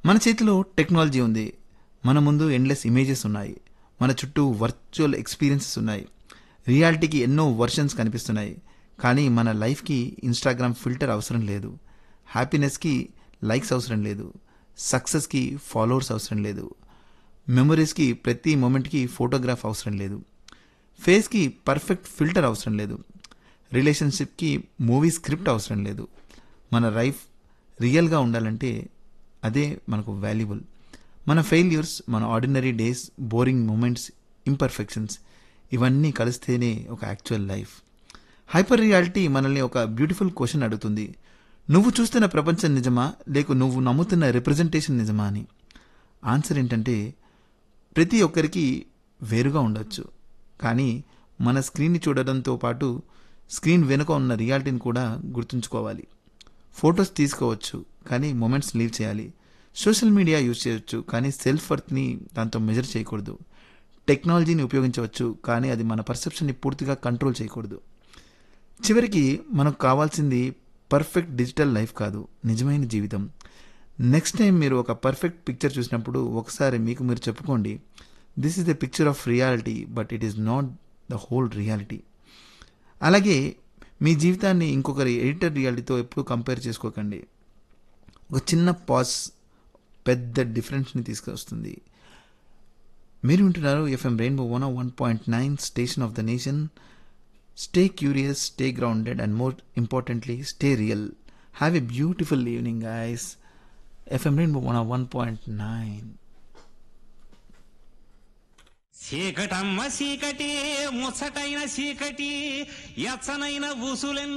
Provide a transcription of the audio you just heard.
మన చేతిలో టెక్నాలజీ ఉంది మన ముందు ఎండ్లెస్ ఇమేజెస్ ఉన్నాయి మన చుట్టూ వర్చువల్ ఎక్స్పీరియన్సెస్ ఉన్నాయి రియాలిటీకి ఎన్నో వర్షన్స్ కనిపిస్తున్నాయి కానీ మన లైఫ్కి ఇన్స్టాగ్రామ్ ఫిల్టర్ అవసరం లేదు హ్యాపీనెస్కి లైక్స్ అవసరం లేదు సక్సెస్కి ఫాలోవర్స్ అవసరం లేదు మెమరీస్కి ప్రతి మూమెంట్కి ఫోటోగ్రాఫ్ అవసరం లేదు ఫేస్కి పర్ఫెక్ట్ ఫిల్టర్ అవసరం లేదు రిలేషన్షిప్కి మూవీ స్క్రిప్ట్ అవసరం లేదు మన లైఫ్ రియల్గా ఉండాలంటే అదే మనకు వాల్యుబుల్ మన ఫెయిల్యూర్స్ మన ordinary days boring moments imperfections ఇవన్నీ కలిస్తేనే ఒక యాక్చువల్ లైఫ్ హైపర్ రియాలిటీ మనల్ని ఒక బ్యూటిఫుల్ క్వశ్చన్ అడుగుతుంది నువ్వు చూస్తున్న ప్రపంచం నిజమా లేక నువ్వు నమ్ముతున్న రిప్రజెంటేషన్ నిజమా అని ఆన్సర్ ఏంటంటే ప్రతి ఒక్కరికి వేరుగా ఉండొచ్చు కానీ మన స్క్రీన్ని చూడడంతో పాటు స్క్రీన్ వెనుక ఉన్న రియాలిటీని కూడా గుర్తుంచుకోవాలి ఫొటోస్ తీసుకోవచ్చు కానీ మూమెంట్స్ లీవ్ చేయాలి సోషల్ మీడియా యూజ్ చేయొచ్చు కానీ సెల్ఫ్ వర్త్ని దాంతో మెజర్ చేయకూడదు టెక్నాలజీని ఉపయోగించవచ్చు కానీ అది మన పర్సెప్షన్ని పూర్తిగా కంట్రోల్ చేయకూడదు చివరికి మనకు కావాల్సింది పర్ఫెక్ట్ డిజిటల్ లైఫ్ కాదు నిజమైన జీవితం నెక్స్ట్ టైం మీరు ఒక పర్ఫెక్ట్ పిక్చర్ చూసినప్పుడు ఒకసారి మీకు మీరు చెప్పుకోండి this is the picture of reality but it is not the whole reality అలాగే మీ జీవితాన్ని ఇంకొకరి ఎడిటర్ రియాలిటీతో ఎప్పుడు కంపేర్ చేసుకోకండి ఒక చిన్న పాజ్ పెద్ద డిఫరెన్స్ని తీసుకొస్తుంది మీరు వింటున్నారు F M rainbow one one point nine station of the nation stay curious stay grounded and more importantly stay real have a beautiful evening it's F M rainbow one one point nine చీకటమ్మ చీకటి ముచ్చటైన చీకటి ఎచ్చనైన ఉసులెన్